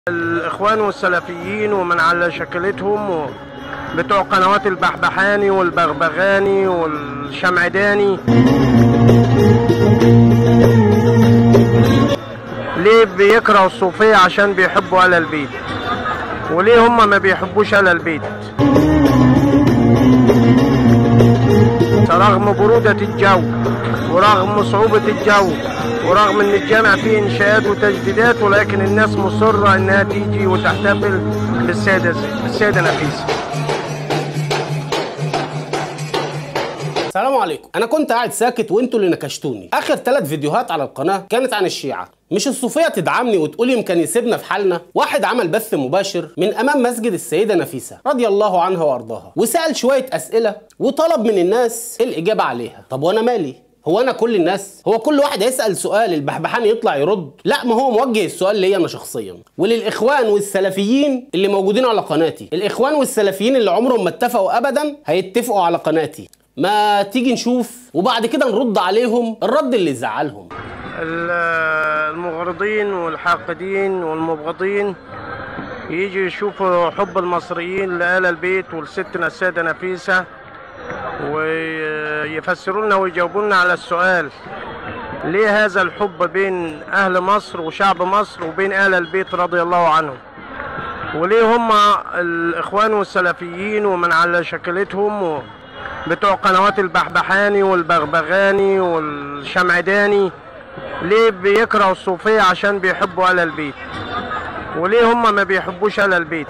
الاخوان والسلفيين ومن على شكلتهم و... بتوع قنوات البحبحاني والبغبغاني والشمعداني ليه بيكرهوا الصوفية عشان بيحبوا آل البيت وليه هم ما بيحبوش آل البيت رغم برودة الجو ورغم صعوبة الجو ورغم ان الجامع فيه انشاءات وتجديدات ولكن الناس مصرة انها تيجي وتحتفل بالسيدة بالسيدة نفيسة السلام عليكم انا كنت قاعد ساكت وانتوا اللي نكشتوني اخر ثلاث فيديوهات على القناه كانت عن الشيعه مش الصوفيه تدعمني وتقول يمكن يسيبنا في حالنا واحد عمل بث مباشر من امام مسجد السيده نفيسه رضي الله عنها وارضاها وسال شويه اسئله وطلب من الناس الاجابه عليها طب وانا مالي هو انا كل الناس هو كل واحد هيسال سؤال البحبحان يطلع يرد لا ما هو موجه السؤال ليا انا شخصيا وللاخوان والسلفيين اللي موجودين على قناتي الاخوان والسلفيين اللي عمرهم ما اتفقوا ابدا هيتفقوا على قناتي ما تيجي نشوف وبعد كده نرد عليهم الرد اللي يزعلهم المغرضين والحاقدين والمبغضين يجي يشوفوا حب المصريين لآل البيت ولستنا السيدة نفيسة ويفسروا لنا ويجاوبوا لنا على السؤال ليه هذا الحب بين أهل مصر وشعب مصر وبين آل البيت رضي الله عنهم وليه هم الإخوان والسلفيين ومن على شكلتهم و... بتوع قنوات البحبحاني والبغبغاني والشمعداني ليه بيكرهوا الصوفية عشان بيحبوا آل البيت وليه هم ما بيحبوش آل البيت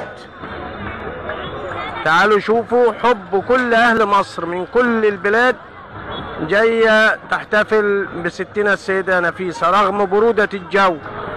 تعالوا شوفوا حب كل أهل مصر من كل البلاد جاية تحتفل بستنا السيدة نفيسة رغم برودة الجو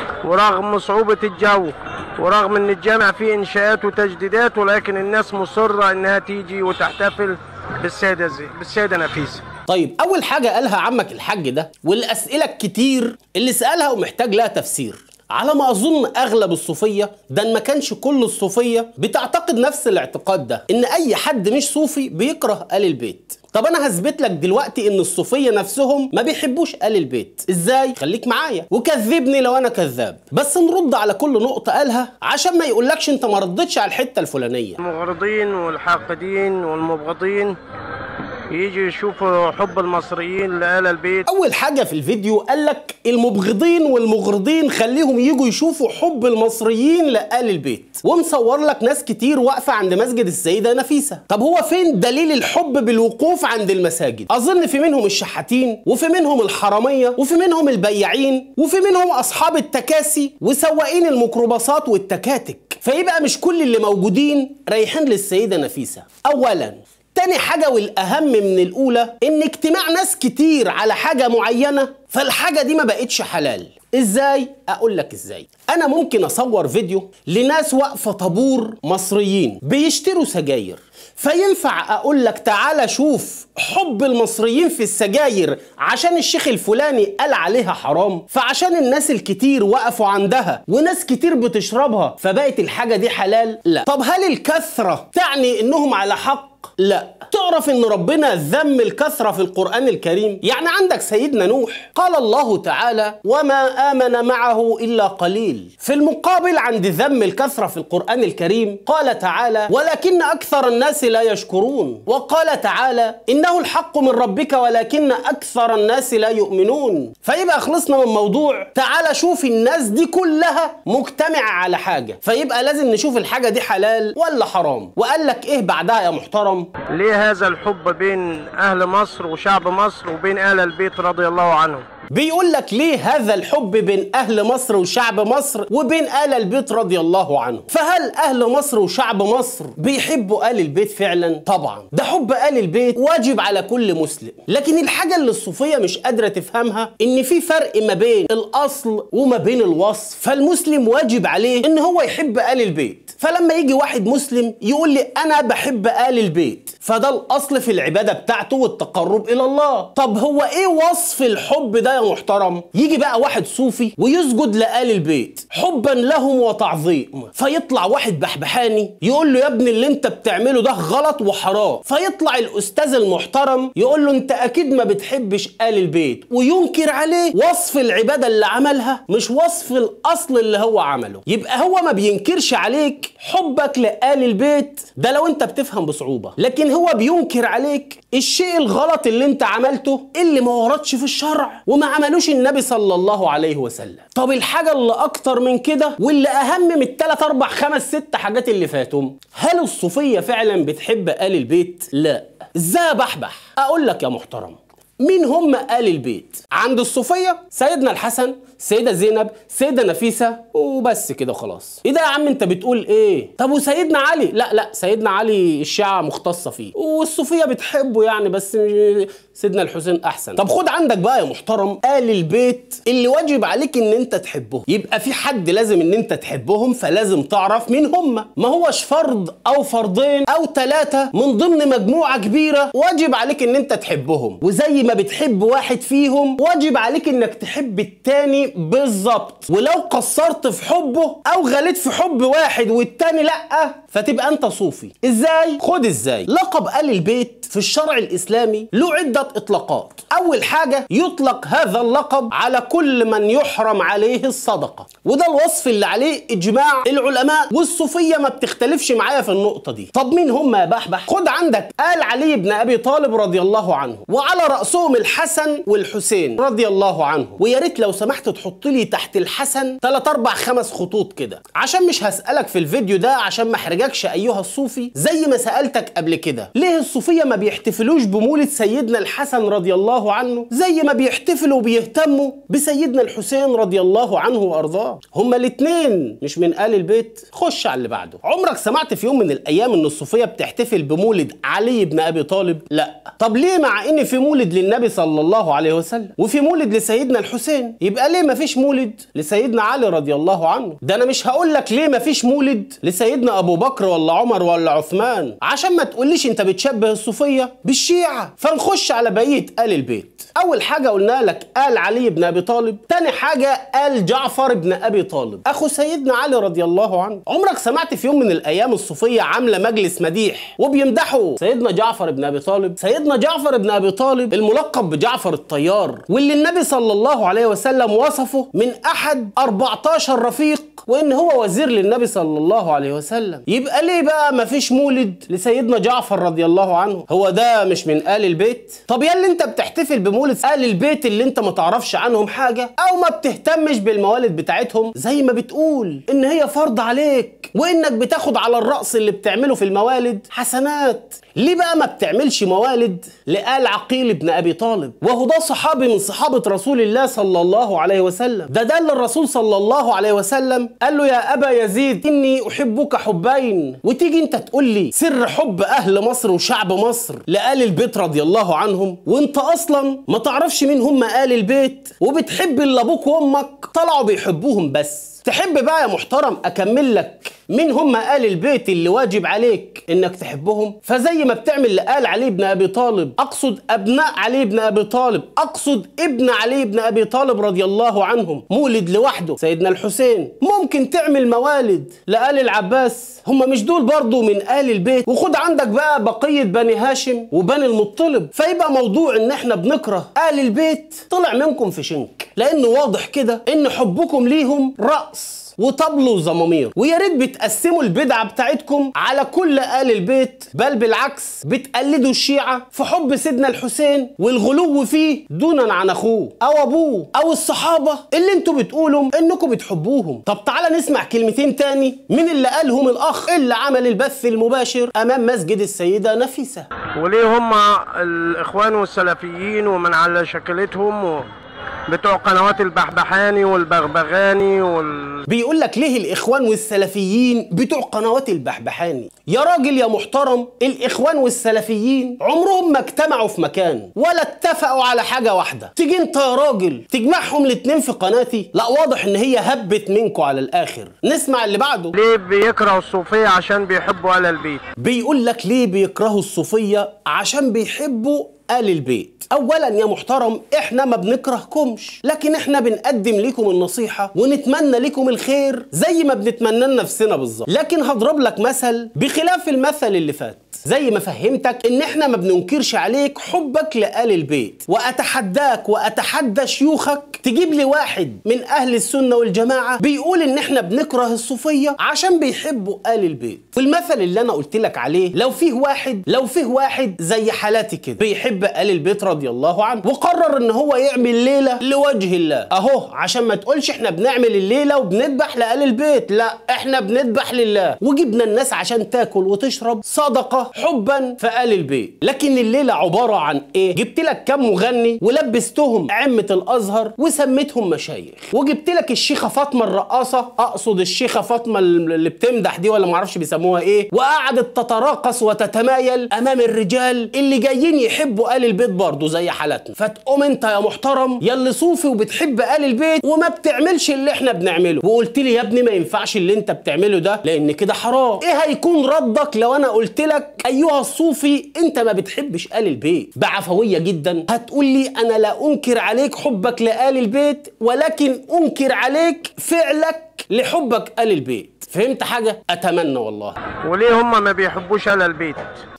ورغم صعوبة الجو ورغم ان الجامع فيه انشاءات وتجديدات ولكن الناس مصرة انها تيجي وتحتفل بالسيدة زي بالسيدة نفيسة طيب اول حاجه قالها عمك الحاج ده والاسئله الكتير اللي سالها ومحتاج لها تفسير على ما اظن اغلب الصوفيه ده ما كانش كل الصوفيه بتعتقد نفس الاعتقاد ده ان اي حد مش صوفي بيكره ال البيت طب انا هثبت لك دلوقتي ان الصوفيه نفسهم ما بيحبوش ال البيت ازاي خليك معايا وكذبني لو انا كذاب بس نرد على كل نقطه قالها عشان ما يقولكش انت ما ردتش على الحته الفلانيه المغرضين والحاقدين والمبغضين يجي يشوفوا حب المصريين لآل البيت اول حاجه في الفيديو قال لك المبغضين والمغرضين خليهم يجوا يشوفوا حب المصريين لآل البيت ومصور لك ناس كتير واقفه عند مسجد السيده نفيسه طب هو فين دليل الحب بالوقوف عند المساجد اظن في منهم الشحاتين وفي منهم الحراميه وفي منهم البياعين وفي منهم اصحاب التكاسي وسواقين الميكروباصات والتكاتك فيبقى مش كل اللي موجودين رايحين للسيده نفيسه اولا تاني حاجة والأهم من الأولى إن اجتماع ناس كتير على حاجة معينة فالحاجة دي ما بقتش حلال ازاي اقول لك ازاي انا ممكن اصور فيديو لناس واقفه طابور مصريين بيشتروا سجاير فينفع اقول لك تعالى شوف حب المصريين في السجاير عشان الشيخ الفلاني قال عليها حرام فعشان الناس الكتير وقفوا عندها وناس كتير بتشربها فبقت الحاجه دي حلال لا طب هل الكثره تعني انهم على حق لا تعرف ان ربنا ذم الكثرة في القرآن الكريم يعني عندك سيدنا نوح قال الله تعالى وما آمن معه إلا قليل في المقابل عند ذم الكثرة في القرآن الكريم قال تعالى ولكن أكثر الناس لا يشكرون وقال تعالى إنه الحق من ربك ولكن أكثر الناس لا يؤمنون فيبقى خلصنا من موضوع تعالى شوف الناس دي كلها مجتمعة على حاجة فيبقى لازم نشوف الحاجة دي حلال ولا حرام وقال لك إيه بعدها يا محترم ليه هذا الحب بين أهل مصر وشعب مصر وبين آل البيت رضي الله عنهم بيقول لك ليه هذا الحب بين اهل مصر وشعب مصر وبين ال البيت رضي الله عنه فهل اهل مصر وشعب مصر بيحبوا ال البيت فعلا طبعا ده حب ال البيت واجب على كل مسلم لكن الحاجه اللي الصوفيه مش قادره تفهمها ان في فرق ما بين الاصل وما بين الوصف فالمسلم واجب عليه ان هو يحب ال البيت فلما يجي واحد مسلم يقول لي انا بحب ال البيت فده الاصل في العباده بتاعته والتقرب الى الله طب هو ايه وصف الحب ده بقى يا محترم يجي بقى واحد صوفي ويسجد لآل البيت حبا لهم وتعظيم فيطلع واحد بحبحاني يقول له يا ابني اللي انت بتعمله ده غلط وحرام فيطلع الاستاذ المحترم يقول له انت اكيد ما بتحبش آل البيت وينكر عليه وصف العبادة اللي عملها مش وصف الاصل اللي هو عمله يبقى هو ما بينكرش عليك حبك لآل البيت ده لو انت بتفهم بصعوبة لكن هو بينكر عليك الشيء الغلط اللي انت عملته اللي ما وردش في الشرع وما عملوش النبي صلى الله عليه وسلم طب الحاجة اللي اكتر من كده واللي اهم من التلات اربع خمس ست حاجات اللي فاتوا هل الصوفية فعلا بتحب آل البيت لا ازاي بحبح اقول لك يا محترم مين هم آل البيت؟ عند الصوفية سيدنا الحسن سيدة زينب سيدة نفيسة وبس كده خلاص ايه ده يا عم انت بتقول ايه طب وسيدنا علي لا لا سيدنا علي الشيعة مختصة فيه والصوفية بتحبه يعني بس مش- سيدنا الحسين احسن طب خد عندك بقى يا محترم آل البيت اللي واجب عليك ان انت تحبهم يبقى في حد لازم ان انت تحبهم فلازم تعرف مين هم ما هوش فرد او فردين او ثلاثة من ضمن مجموعة كبيرة واجب عليك ان انت تحبهم وزي ما بتحب واحد فيهم واجب عليك انك تحب التاني بالظبط ولو قصرت في حبه او غليت في حب واحد والتاني لا فتبقى انت صوفي ازاي خد ازاي لقب آل البيت في الشرع الاسلامي له عدة اطلاقات اول حاجة يطلق هذا اللقب على كل من يحرم عليه الصدقة وده الوصف اللي عليه اجماع العلماء والصوفية ما بتختلفش معايا في النقطة دي طب مين هم يا بحبح خد عندك آل علي بن ابي طالب رضي الله عنه وعلى رأسهم الحسن والحسين رضي الله عنه ويا ريت لو سمحت تحط لي تحت الحسن 3 4 5 خطوط كده عشان مش هسألك في الفيديو ده عشان ما احرجكش ايها الصوفي زي ما سألتك قبل كده ليه الصوفية ما بيحتفلوش بمولد سيدنا الحسن رضي الله عنه زي ما بيحتفلوا وبيهتموا بسيدنا الحسين رضي الله عنه وارضاه هما الاتنين مش من آل البيت خش على اللي بعده عمرك سمعت في يوم من الايام ان الصوفية بتحتفل بمولد علي بن ابي طالب لا طب ليه مع ان في مولد للنبي صلى الله عليه وسلم وفي مولد لسيدنا الحسين يبقى ليه ما فيش مولد لسيدنا علي رضي الله عنه ده انا مش هقول لك ليه ما فيش مولد لسيدنا ابو بكر ولا عمر ولا عثمان عشان ما تقوليش انت بتشبه الصوفيه بالشيعه فنخش على بقيه ال البيت اول حاجه قلنا لك ال علي بن ابي طالب تاني حاجه ال جعفر بن ابي طالب اخو سيدنا علي رضي الله عنه عمرك سمعت في يوم من الايام الصوفيه عامله مجلس مديح وبيمدحوا سيدنا جعفر بن ابي طالب سيدنا جعفر بن ابي طالب الملقب بجعفر الطيار واللي النبي صلى الله عليه وسلم وصفه من احد 14 رفيق وان هو وزير للنبي صلى الله عليه وسلم يبقى ليه بقى ما فيش مولد لسيدنا جعفر رضي الله عنه هو ده مش من آل البيت طب يا اللي انت بتحتفل بمولد آل البيت اللي انت ما تعرفش عنهم حاجة او ما بتهتمش بالموالد بتاعتهم زي ما بتقول ان هي فرض عليك وانك بتاخد على الرأس اللي بتعمله في الموالد حسنات ليه بقى ما بتعملش موالد لآل عقيل بن أبي طالب وهو ده صحابي من صحابة رسول الله صلى الله عليه وسلم ده ده اللي الرسول صلى الله عليه وسلم قال له يا أبا يزيد إني أحبك حبين وتيجي أنت تقول لي سر حب أهل مصر وشعب مصر لآل البيت رضي الله عنهم وأنت أصلا ما تعرفش مين هم آل البيت وبتحب اللي أبوك وأمك طلعوا بيحبوهم بس تحب بقى يا محترم اكمل لك مين هم آل البيت اللي واجب عليك انك تحبهم فزي ما بتعمل لآل علي بن ابي طالب اقصد ابناء علي بن ابي طالب اقصد ابن علي بن ابي طالب رضي الله عنهم مولد لوحده سيدنا الحسين ممكن تعمل موالد لآل العباس هم مش دول برضو من آل البيت وخد عندك بقى بقية بني هاشم وبني المطلب فيبقى موضوع ان احنا بنكره آل البيت طلع منكم في شنك لانه واضح كده ان حبكم ليهم رأس وطبل وزمامير ويا ريت بتقسموا البدعه بتاعتكم على كل آل البيت بل بالعكس بتقلدوا الشيعه في حب سيدنا الحسين والغلو فيه دونا عن اخوه او ابوه او الصحابه اللي انتوا بتقولوا انكم بتحبوهم طب تعالى نسمع كلمتين تاني من اللي قالهم الاخ اللي عمل البث المباشر امام مسجد السيده نفيسه وليه هم الاخوان والسلفيين ومن على شكلتهم و... بتوع قنوات البحبحاني والبغبغاني وال... بيقول لك ليه الاخوان والسلفيين بتوع قنوات البحبحاني يا راجل يا محترم الاخوان والسلفيين عمرهم ما اجتمعوا في مكان ولا اتفقوا على حاجه واحده تيجي انت يا راجل تجمعهم الاتنين في قناتي لا واضح ان هي هبت منكم على الاخر نسمع اللي بعده ليه بيكرهوا الصوفية عشان بيحبوا آل البيت بيقول لك ليه بيكرهوا الصوفيه عشان بيحبوا آل البيت اولا يا محترم احنا ما بنكرهكمش لكن احنا بنقدم لكم النصيحه ونتمنى لكم الخير زي ما بنتمنى لنفسنا بالظبط لكن هضرب لك مثل بخلاف المثل اللي فات زي ما فهمتك ان احنا ما بننكرش عليك حبك لآل البيت واتحداك واتحدى شيوخك تجيب لي واحد من اهل السنة والجماعة بيقول ان احنا بنكره الصوفية عشان بيحبوا آل البيت والمثل اللي انا قلت لك عليه لو فيه واحد لو فيه واحد زي حالاتي كده بيحب آل البيت رضي الله عنه وقرر ان هو يعمل ليلة لوجه الله اهو عشان ما تقولش احنا بنعمل الليلة وبنذبح لآل البيت لا احنا بنذبح لله وجبنا الناس عشان تاكل وتشرب صدقة حبا في آل البيت لكن الليلة عبارة عن ايه جبت لك كم مغني ولبستهم عمة الازهر وسميتهم مشايخ وجبت لك الشيخة فاطمة الرقاصة اقصد الشيخة فاطمة اللي بتمدح دي ولا معرفش بيسموها ايه وقعدت تتراقص وتتمايل امام الرجال اللي جايين يحبوا آل البيت برضه زي حالتنا فتقوم انت يا محترم يا اللي صوفي وبتحب آل البيت وما بتعملش اللي احنا بنعمله وقلت لي يا ابني ما ينفعش اللي انت بتعمله ده لان كده حرام ايه هيكون ردك لو انا قلت لك ايها الصوفي انت ما بتحبش آل البيت بعفوية جدا هتقول لي انا لا انكر عليك حبك لآل البيت ولكن انكر عليك فعلك لحبك آل البيت فهمت حاجة اتمنى والله وليه هم ما بيحبوش آل البيت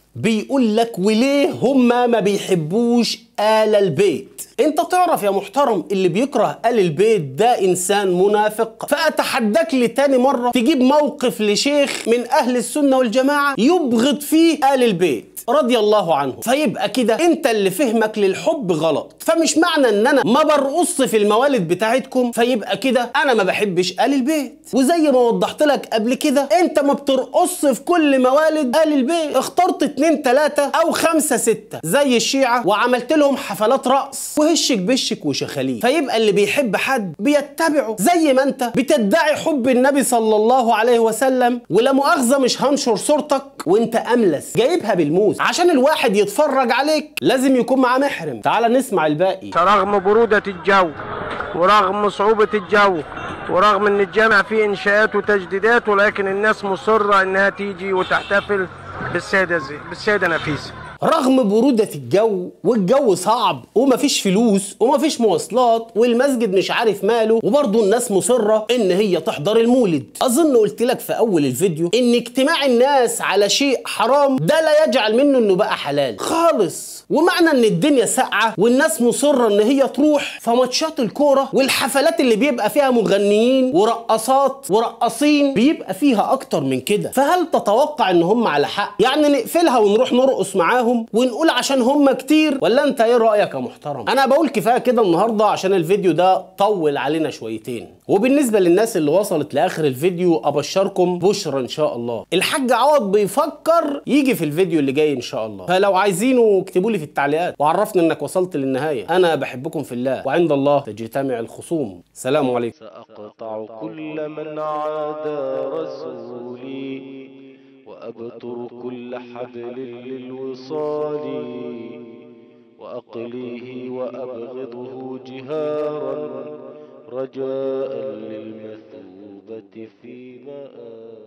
بيقول لك وليه هما ما بيحبوش آل البيت انت تعرف يا محترم اللي بيكره آل البيت ده انسان منافق فاتحداك لتاني مرة تجيب موقف لشيخ من اهل السنة والجماعة يبغض فيه آل البيت رضي الله عنه فيبقى كده انت اللي فهمك للحب غلط فمش معنى ان انا ما برقص في الموالد بتاعتكم فيبقى كده انا ما بحبش آل البيت وزي ما وضحت لك قبل كده انت ما بترقص في كل موالد آل البيت اخترت اتنين تلاتة او خمسة ستة زي الشيعة وعملت لهم حفلات رقص وهشك بشك وشخاليل فيبقى اللي بيحب حد بيتبعه زي ما انت بتدعي حب النبي صلى الله عليه وسلم ولا مؤاخذة مش هنشر صورتك وانت املس جايبها بالموس عشان الواحد يتفرج عليك لازم يكون معاه محرم تعال نسمع الباقي رغم برودة الجو ورغم صعوبة الجو ورغم ان الجامع فيه انشاءات وتجديدات ولكن الناس مصرة انها تيجي وتحتفل بالسيدة زي بالسيدة نفيسة رغم برودة الجو والجو صعب ومفيش فلوس ومفيش مواصلات والمسجد مش عارف ماله وبرضه الناس مصرة ان هي تحضر المولد اظن قلت لك في اول الفيديو ان اجتماع الناس على شيء حرام ده لا يجعل منه انه بقى حلال خالص ومعنى ان الدنيا ساقعة والناس مصرة ان هي تروح فماتشات الكورة والحفلات اللي بيبقى فيها مغنيين ورقصات ورقصين بيبقى فيها اكتر من كده فهل تتوقع ان هم على حق يعني نقفلها ونروح نرقص معاهم ونقول عشان هم كتير ولا انت ايه رايك يا محترم انا بقول كفايه كده النهارده عشان الفيديو ده طول علينا شويتين وبالنسبه للناس اللي وصلت لاخر الفيديو ابشركم بشرى ان شاء الله الحاج عوض بيفكر يجي في الفيديو اللي جاي ان شاء الله فلو عايزينه اكتبوا لي في التعليقات وعرفني انك وصلت للنهايه انا بحبكم في الله وعند الله تجتمع الخصوم سلام عليكم سأقطع كل من عادى رسولي وأبتر كل حبل للوصال وأقليه وأبغضه جهارا رجاء للمثوبة في مآل